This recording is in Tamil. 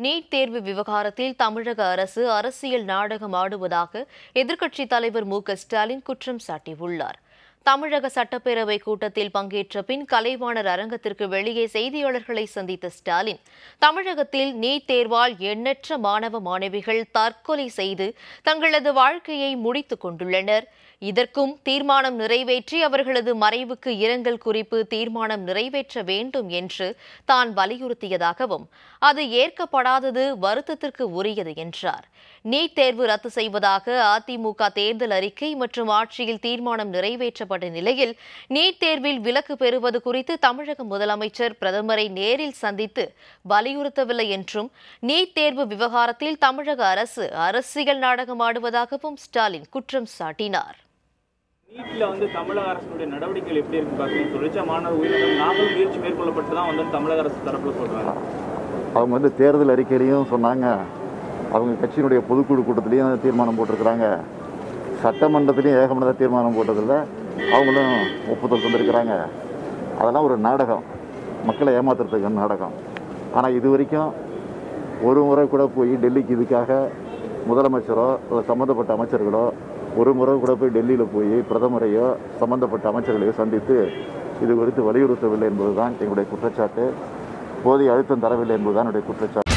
நீட் தேர்வு விவகாரத்தில் தமிழக அரசு அரசியல் நாடகம் ஆடுவதாக எதிர்க்கட்சித் தலைவர் மு க ஸ்டாலின் குற்றம் சாட்டியுள்ளார் தமிழக சட்டப்பேரவை கூட்டத்தில் பங்கேற்ற பின் கலைவாணர் அரங்கத்திற்கு வெளியே செய்தியாளர்களை சந்தித்த ஸ்டாலின் தமிழகத்தில் நீட் தேர்வால் எண்ணற்ற மாணவ மாணவிகள் தற்கொலை செய்து தங்களது வாழ்க்கையை முடித்துக் கொண்டுள்ளனர் இதற்கும் தீர்மானம் நிறைவேற்றி அவர்களது மறைவுக்கு இரங்கல் குறிப்பு தீர்மானம் நிறைவேற்ற வேண்டும் என்று தான் வலியுறுத்தியதாகவும் அது ஏற்கப்படாதது வருத்தத்திற்கு உரியது என்றார் நீட் தேர்வு ரத்து செய்வதாக அதிமுக தேர்தல் அறிக்கை மற்றும் ஆட்சியில் தீர்மானம் நிறைவேற்றப்பட்ட நிலையில் நீட் தேர்வில் விலக்கு பெறுவது குறித்து தமிழக முதலமைச்சர் பிரதமரை நேரில் சந்தித்து வலியுறுத்தவில்லை என்றும் நீட் தேர்வு விவகாரத்தில் தமிழக அரசு அரசியல் நாடகமாடுவதாகவும் ஸ்டாலின் குற்றம் சாட்டினார் நீட்ல வந்து தமிழக அரசுடைய நடவடிக்கைகள் எப்படி இருக்கு பாத்தீங்கன்னு சொல்லிச்சா மாணவர் உயிரிழந்தோம் நாங்களும் முயற்சி மேற்கொள்ளப்பட்டு தான் வந்து தமிழக அரசு தரப்புல சொல்றாங்க அவங்க வந்து தேர்தல் அறிக்கையிலையும் சொன்னாங்க அவங்க கட்சியினுடைய பொதுக்குழு கூட்டத்திலையும் தீர்மானம் போட்டிருக்கிறாங்க சட்டமன்றத்திலையும் ஏகமனதாக தீர்மானம் போட்டதில் அவங்களும் ஒப்புதல் தந்திருக்கிறாங்க அதெல்லாம் ஒரு நாடகம் மக்களை ஏமாத்துறதுக்கு நாடகம் ஆனால் இது வரைக்கும் ஒரு முறை கூட போய் டெல்லிக்கு இதுக்காக முதலமைச்சரோ இல்லை சம்மந்தப்பட்ட அமைச்சர்களோ ஒரு முறை கூட போய் டெல்லியில் போய் பிரதமரையோ சம்பந்தப்பட்ட அமைச்சர்களையோ சந்தித்து இது குறித்து வலியுறுத்தவில்லை என்பதுதான் எங்களுடைய குற்றச்சாட்டு போதிய அழுத்தம் தரவில்லை என்பதுதான் என்னுடைய குற்றச்சாட்டு